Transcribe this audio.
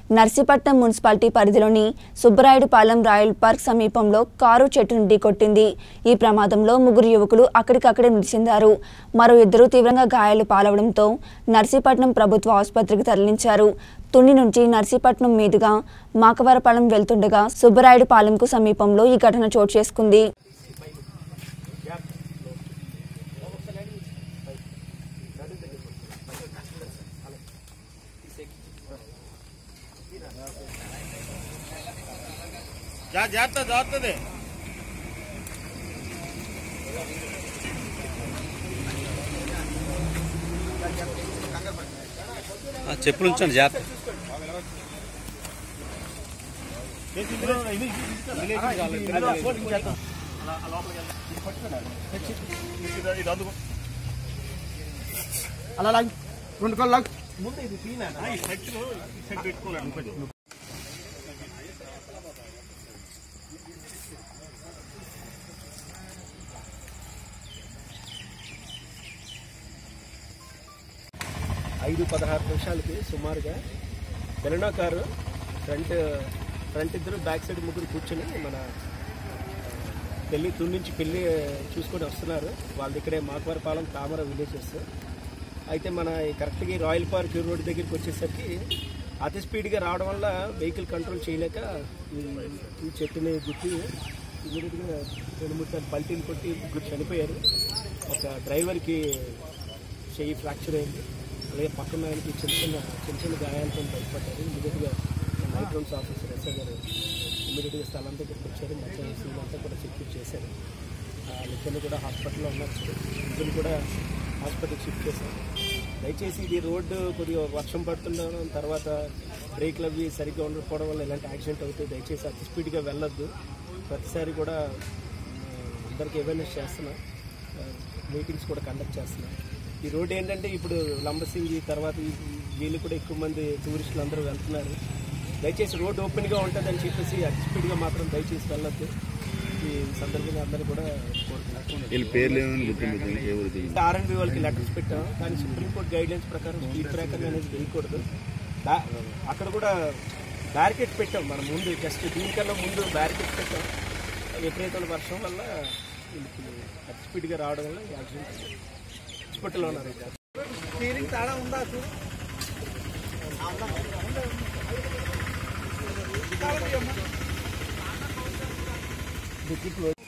Narsipatnam municipality పరిధిలోని Subbarayudupalem royal park సమీపంలో car చెట్టును ఢీకొట్టింది ఈ ప్రమాదంలో ముగ్గురు యువకులు అక్కడికక్కడే మృతి చెందారు మరో ఇద్దరు తీవ్రంగా గాయాలు పాలవడంతో నర్సీపట్నం ప్రభుత్వ ఆసుపత్రికి తరలించారు తుని నుంచి నర్సీపట్నం మీదుగా మాకవరపాలెం వెళ్తుండగా సుబ్బరాయుడుపాలెంకు సమీపంలో ఈ ఘటన చోటు చేసుకుంది జా జాగ్రత్త జాగ్రత్తది ఆ, చెప్పులు ఉంచండి జాగ్రత్త ఇది అందుకో అలా లాగు రెండు కాళ్ళు లాగు ముందు ఇది తీనా ఈ సెట్ ఈ సెట్ పెట్టుకోలేను కొంచెం ఐదు పదహారు నిమిషాలకి సుమారుగా బెలెనో కారు ఫ్రంట్ ఫ్రంట్ ఇద్దరు బ్యాక్ సైడ్ ముగ్గురు కూర్చొని మన పెళ్లి తుని నుంచి పెళ్లి చూసుకొని వస్తున్నారు వాళ్ళ దగ్గరే మాకవరపాలెం తామర విలేజెస్ అయితే మన ఈ కరెక్ట్గా ఈ రాయల్ పార్క్ రోడ్ దగ్గరికి వచ్చేసరికి అతి స్పీడ్గా రావడం వల్ల వెహికల్ కంట్రోల్ చేయలేక ఈ- ఈ చెట్టుని గుట్టి ఇమీడియట్గా రెండు మూడు సార్లు పల్టీలు కొట్టి ముగ్గురు చనిపోయారు ఒక డ్రైవర్కి చెయ్యి ఫ్రాక్చర్ అయింది అలాగే పక్కన ఆయనకి చిన్న చిన్న చిన్న చిన్న గాయాలతో బయటపడ్డారు ఇమీడియట్గా నైట్ రౌండ్స్ ఆఫీసర్ ఎస్ఐ గారు ఇమీడియట్గా స్థలం దగ్గరికి వచ్చారు మొత్తం సీన్ అంతా కూడా సెక్యూర్ చేశారు వాళ్ళిద్దరిని కూడా హాస్పిటల్లో ఉన్నారు ఇద్దరు కూడా హాస్పిటల్కి షిఫ్ట్ చేశారు దయచేసి ఇది రోడ్డు కొద్దిగా వర్షం పడుతుండడం తర్వాత బ్రేక్లు అవి సరిగ్గా ఉండకపోవడం వల్ల ఇలాంటి యాక్సిడెంట్ అవుతాయి దయచేసి అతి స్పీడ్గా వెళ్ళొద్దు ప్రతిసారి కూడా ఆ, అందరికీ అవేర్నెస్ చేస్తున్నా మీటింగ్స్ కూడా కండక్ట్ చేస్తున్నా ఈ రోడ్ ఏంటంటే ఇప్పుడు లంబసింగి తర్వాత ఈ- ఈ- వీళ్ళు కూడా ఎక్కువ మంది టూరిస్టులు అందరూ వెళ్తున్నారు దయచేసి రోడ్ ఓపెన్గా ఉంటుందని చెప్పేసి అతి స్పీడ్గా మాత్రం దయచేసి వెళ్ళొద్దు ఈ సందర్భంగా అందరూ కూడా కోరుకుంటున్నారు వీళ్ళ పేర్లు ఏమైనా గుర్తింపు ఎవరు తెలియదు ఆర్ఎండ్బి వాళ్ళకి లెటర్స్ పెట్టాం కానీ సుప్రీంకోర్టు గైడ్ లైన్స్ ప్రకారం స్పీడ్ బ్రేకర్ అనేది వేయకూడదు దా- అక్కడ కూడా బ్యారికేడ్ పెట్టాం మనం ముందు జస్ట్ దీనికన్నా ముందు బ్యారికేడ్ పెట్టాం విపరీతమైన వర్షం వల్ల వీళ్ళకి అతి స్పీడ్గా రావడం వల్ల ఈ యాక్సిడెంట్ అయింది. హాస్పిటల్లో ఉన్నారు ఇక్కడ స్టీరింగ్ తాడా ఉందా డిక్కీ క్లోజ్